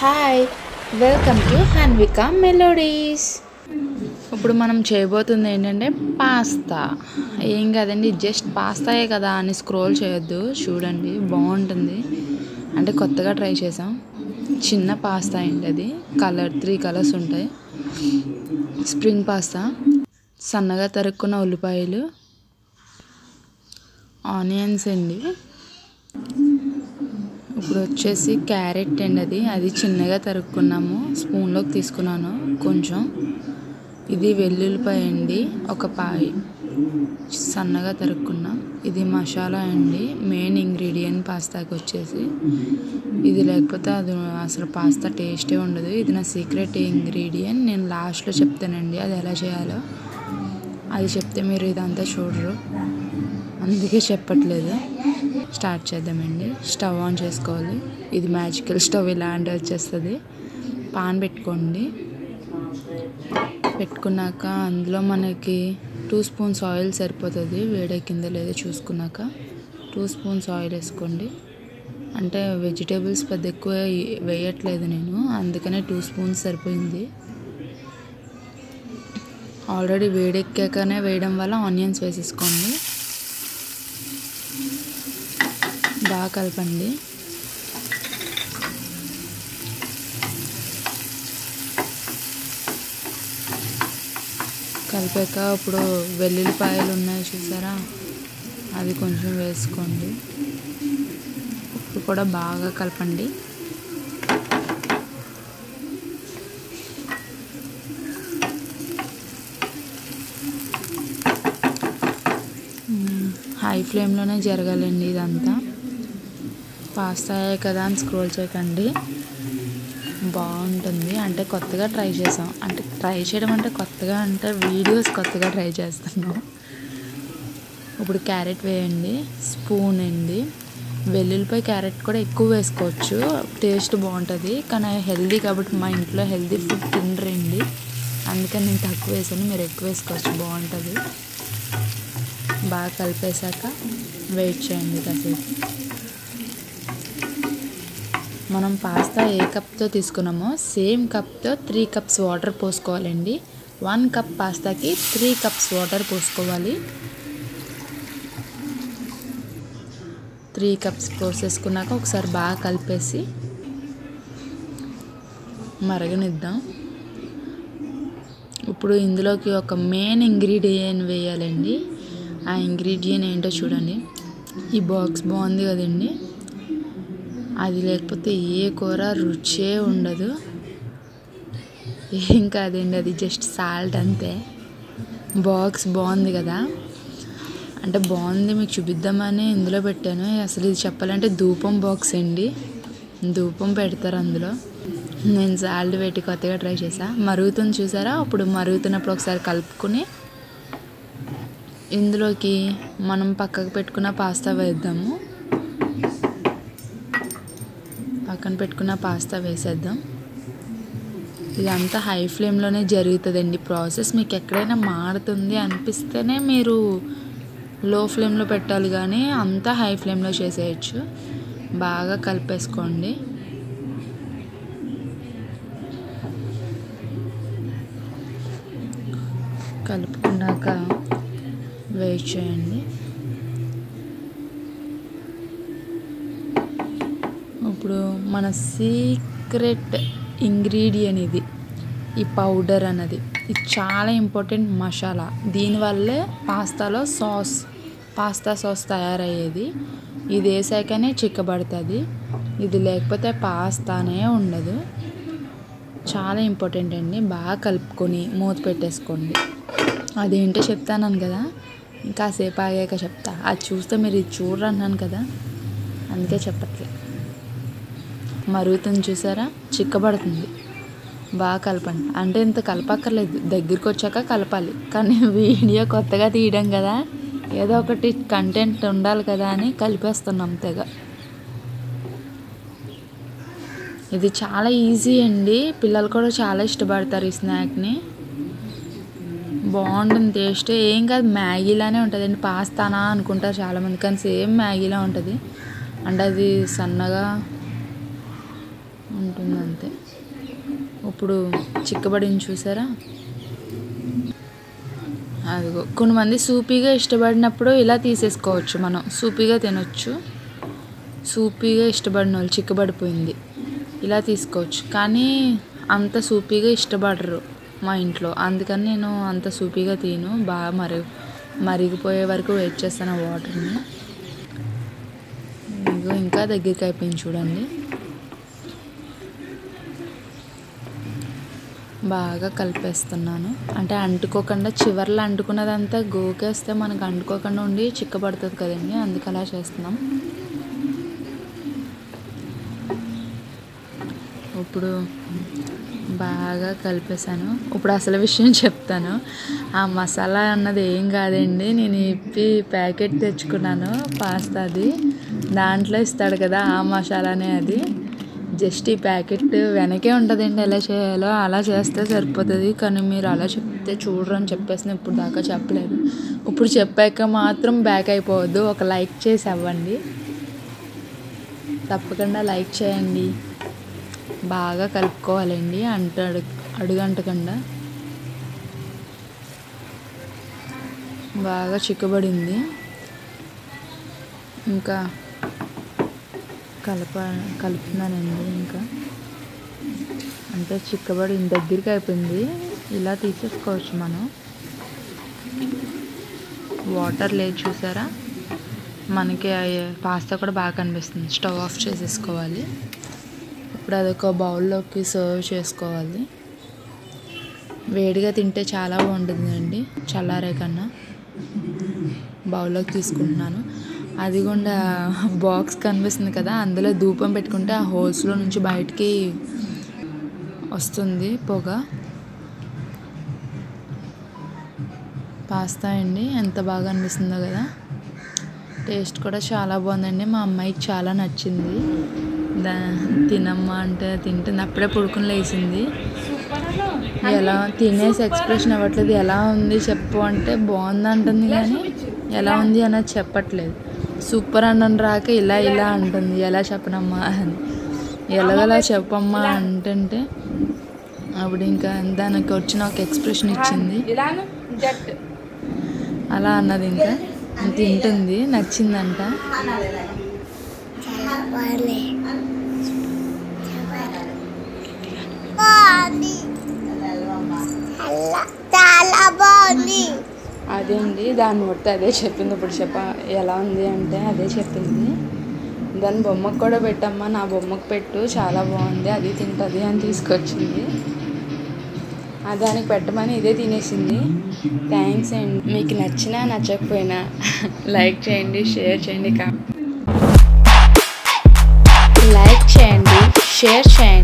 hi welcome to Hanvika melodies ఇప్పుడు మనం చేయబోతుంది ఏంటంటే పాస్తా ఏం కదండి జస్ట్ పాస్తాయే కదా అని స్క్రోల్ చేయొద్దు చూడండి బాగుంటుంది అంటే కొత్తగా ట్రై చేసాం చిన్న పాస్తా అండి అది కలర్ త్రీ కలర్స్ ఉంటాయి స్ప్రింగ్ పాస్తా సన్నగా తరుక్కున్న ఉల్లిపాయలు ఆనియన్స్ అండి ఇప్పుడు వచ్చేసి క్యారెట్ అండి అది అది చిన్నగా తరుక్కున్నాము స్పూన్లోకి తీసుకున్నాను కొంచెం ఇది వెల్లుల్లిపాయ అండి ఒక పాయి సన్నగా తరుక్కున్నాం ఇది మసాలా అండి మెయిన్ ఇంగ్రీడియంట్ పాస్తాకి వచ్చేసి ఇది లేకపోతే అది అసలు పాస్తా టేస్టే ఉండదు ఇది నా సీక్రెట్ ఇంగ్రీడియంట్ నేను లాస్ట్లో చెప్తానండి అది ఎలా చేయాలో అది చెప్తే మీరు ఇదంతా చూడరు అందుకే చెప్పట్లేదు స్టార్ట్ చేద్దామండి స్టవ్ ఆన్ చేసుకోవాలి ఇది మ్యాజికల్ స్టవ్ ఇలాంటి వచ్చేస్తుంది పాన్ పెట్టుకోండి పెట్టుకున్నాక అందులో మనకి టూ స్పూన్స్ ఆయిల్ సరిపోతుంది వేడెక్కిందో లేదో చూసుకున్నాక టూ స్పూన్స్ ఆయిల్ వేసుకోండి అంటే వెజిటేబుల్స్ పెద్ద ఎక్కువ వేయట్లేదు నేను అందుకనే టూ స్పూన్స్ సరిపోయింది ఆల్రెడీ వేడెక్కాకనే వేయడం వల్ల ఆనియన్స్ వేసేసుకోండి బాగా కలపండి కలిపాక ఇప్పుడు వెల్లుల్లిపాయలు ఉన్నాయి చూసారా అవి కొంచెం వేసుకోండి ఇప్పుడు కూడా బాగా కలపండి హై ఫ్లేమ్లోనే జరగాలండి ఇదంతా పాస్తా కదా అని స్క్రోల్ చేయకండి బాగుంటుంది అంటే కొత్తగా ట్రై చేసాం అంటే ట్రై చేయడం అంటే కొత్తగా అంటే వీడియోస్ కొత్తగా ట్రై చేస్తున్నాం ఇప్పుడు క్యారెట్ వేయండి స్పూన్ అండి వెల్లుల్లిపాయ క్యారెట్ కూడా ఎక్కువ వేసుకోవచ్చు టేస్ట్ బాగుంటుంది కానీ హెల్దీ కాబట్టి మా ఇంట్లో హెల్దీ ఫుడ్ తినరండి అందుకని నేను తక్కువ వేసాను మీరు ఎక్కువ వేసుకోవచ్చు బాగుంటుంది బాగా కలిపేశాక వెయిట్ చేయండి కాసేపు మనం పాస్తా ఏ కప్తో తీసుకున్నామో సేమ్ కప్తో త్రీ కప్స్ వాటర్ పోసుకోవాలండి వన్ కప్ పాస్తాకి త్రీ కప్స్ వాటర్ పోసుకోవాలి త్రీ కప్స్ పోసేసుకున్నాక ఒకసారి బాగా కలిపేసి మరగనిద్దాం ఇప్పుడు ఇందులోకి ఒక మెయిన్ ఇంగ్రీడియంట్ వేయాలండి ఆ ఇంగ్రీడియంట్ ఏంటో చూడండి ఈ బాక్స్ బాగుంది కదండి అది లేకపోతే ఏ కూర రుచే ఉండదు ఏం కాదండి అది జస్ట్ సాల్ట్ అంతే బాక్స్ బాగుంది కదా అంటే బాగుంది మీకు చూపిద్దామని ఇందులో పెట్టాను అసలు ఇది చెప్పాలంటే ధూపం బాక్స్ అండి ధూపం పెడతారు అందులో నేను సాల్ట్ పెట్టి కొత్తగా ట్రై చేసా మరుగుతుంది చూసారా అప్పుడు మరుగుతున్నప్పుడు ఒకసారి కలుపుకొని ఇందులోకి మనం పక్కకు పెట్టుకున్న పాస్తా వేద్దాము పక్కన పెట్టుకున్న పాస్తా వేసేద్దాం ఇదంతా హై ఫ్లేమ్లోనే జరుగుతుందండి ప్రాసెస్ మీకు ఎక్కడైనా మారుతుంది అనిపిస్తేనే మీరు లో ఫ్లేమ్లో పెట్టాలి కానీ అంతా హై ఫ్లేమ్లో చేసేయచ్చు బాగా కలిపేసుకోండి కలుపుకున్నాక వెయిట్ చేయండి ఇప్పుడు మన సీక్రెట్ ఇంగ్రీడియంట్ ఇది ఈ పౌడర్ అన్నది ఇది చాలా ఇంపార్టెంట్ మసాలా దీనివల్లే పాస్తాలో సాస్ పాస్తా సాస్ తయారయ్యేది ఇది వేసాకనే చిక్కబడుతుంది ఇది లేకపోతే పాస్తానే ఉండదు చాలా ఇంపార్టెంట్ అండి బాగా కలుపుకొని మూత పెట్టేసుకోండి అదేంటో చెప్తాను కదా ఇంకాసేపు ఆగాక చెప్తా అది చూస్తే మీరు ఇది చూడరు అన్నాను కదా అందుకే చెప్పట్లేదు మరుగుతుంది చూసారా చిక్కబడుతుంది బాగా కలపండి అంటే ఇంత కలపక్కర్లేదు దగ్గరికి వచ్చాక కలపాలి కానీ వీడియో కొత్తగా తీయడం కదా ఏదో ఒకటి కంటెంట్ ఉండాలి కదా అని కలిపేస్తున్నాం తెగ ఇది చాలా ఈజీ అండి పిల్లలు కూడా చాలా ఇష్టపడతారు ఈ స్నాక్ని బాగుంటుంది టేస్ట్ ఏం కాదు మ్యాగీలానే ఉంటుంది అండి పాస్తానా అనుకుంటారు చాలామంది కానీ సేమ్ మ్యాగీలా ఉంటుంది అంటే అది సన్నగా ఉంటుంది అంతే ఇప్పుడు చిక్కబడిని చూసారా అదిగో కొంతమంది సూపీగా ఇష్టపడినప్పుడు ఇలా తీసేసుకోవచ్చు మనం సూపీగా తినొచ్చు సూపీగా ఇష్టపడిన వాళ్ళు చిక్కబడిపోయింది ఇలా తీసుకోవచ్చు కానీ అంత సూపీగా ఇష్టపడరు మా ఇంట్లో అందుకని నేను అంత సూపీగా తీను బాగా మరి మరిగిపోయే వరకు వెయిట్ చేస్తాను ఆ వాటర్ని ఇదిగో ఇంకా దగ్గరికి అయిపోయింది చూడండి బాగా కలిపేస్తున్నాను అంటే అంటుకోకుండా చివర్లో అంటుకున్నదంతా గోకేస్తే మనకు అంటుకోకుండా ఉండి చిక్కబడుతుంది కదండి అందుకు అలా చేస్తున్నాం ఇప్పుడు బాగా కలిపేశాను ఇప్పుడు అసలు విషయం చెప్తాను ఆ మసాలా అన్నది ఏం కాదండి నేను ఇప్పి ప్యాకెట్ తెచ్చుకున్నాను పాస్తాది దాంట్లో ఇస్తాడు కదా ఆ మసాలానే అది జస్ట్ ఈ ప్యాకెట్ వెనకే ఉంటుందండి ఎలా చేయాలో అలా చేస్తే సరిపోతుంది కానీ మీరు అలా చెప్తే చూడరు అని చెప్పేసి నేను ఇప్పుడు దాకా చెప్పలేదు ఇప్పుడు చెప్పాక మాత్రం బ్యాక్ అయిపోవద్దు ఒక లైక్ చేసి అవ్వండి తప్పకుండా లైక్ చేయండి బాగా కలుపుకోవాలండి అంట అడుగంటకుండా బాగా చిక్కబడింది ఇంకా కలప కలుపుతున్నానండి ఇంకా అంటే చిక్కబడి దగ్గరికి అయిపోయింది ఇలా తీసేసుకోవచ్చు మనం వాటర్ లేదు చూసారా మనకి పాస్తా కూడా బాగా కనిపిస్తుంది స్టవ్ ఆఫ్ చేసేసుకోవాలి ఇప్పుడు అదొక బౌల్లోకి సర్వ్ చేసుకోవాలి వేడిగా తింటే చాలా బాగుంటుందండి చల్లారే కన్నా బౌల్లోకి తీసుకుంటున్నాను అది కూడా బాక్స్ కనిపిస్తుంది కదా అందులో ధూపం పెట్టుకుంటే ఆ హోల్స్లో నుంచి బయటికి వస్తుంది పొగ పాస్తా అండి ఎంత బాగా అనిపిస్తుందో కదా టేస్ట్ కూడా చాలా బాగుందండి మా అమ్మాయికి చాలా నచ్చింది దా తినమ్మా అంటే తింటుంది అప్పుడే పడుకుని లేచింది ఎలా తినేసి ఎక్స్ప్రెషన్ అవ్వట్లేదు ఎలా ఉంది చెప్పు అంటే బాగుంది అంటుంది కానీ ఎలా ఉంది అన్నది చెప్పట్లేదు సూపర్ అన్నం రాక ఇలా ఇలా అంటుంది ఎలా చెప్పనమ్మా అని ఎలాగలా చెప్పమ్మా అంటుంటే అప్పుడు ఇంకా దానికి వచ్చిన ఒక ఎక్స్ప్రెషన్ ఇచ్చింది అలా అన్నది ఇంకా తింటుంది నచ్చిందంట చాలా బాగుంది అదే అండి దాన్ని బట్టి అదే చెప్పింది ఇప్పుడు చెప్ప ఎలా ఉంది అంటే అదే చెప్పింది దాని బొమ్మకు కూడా పెట్టమ్మా నా బొమ్మకు పెట్టు చాలా బాగుంది అది తింటుంది అని తీసుకొచ్చింది ఆ దానికి పెట్టమని ఇదే తినేసింది థ్యాంక్స్ అండి మీకు నచ్చినా నచ్చకపోయినా లైక్ చేయండి షేర్ చేయండి కా లైక్ చేయండి షేర్ చేయండి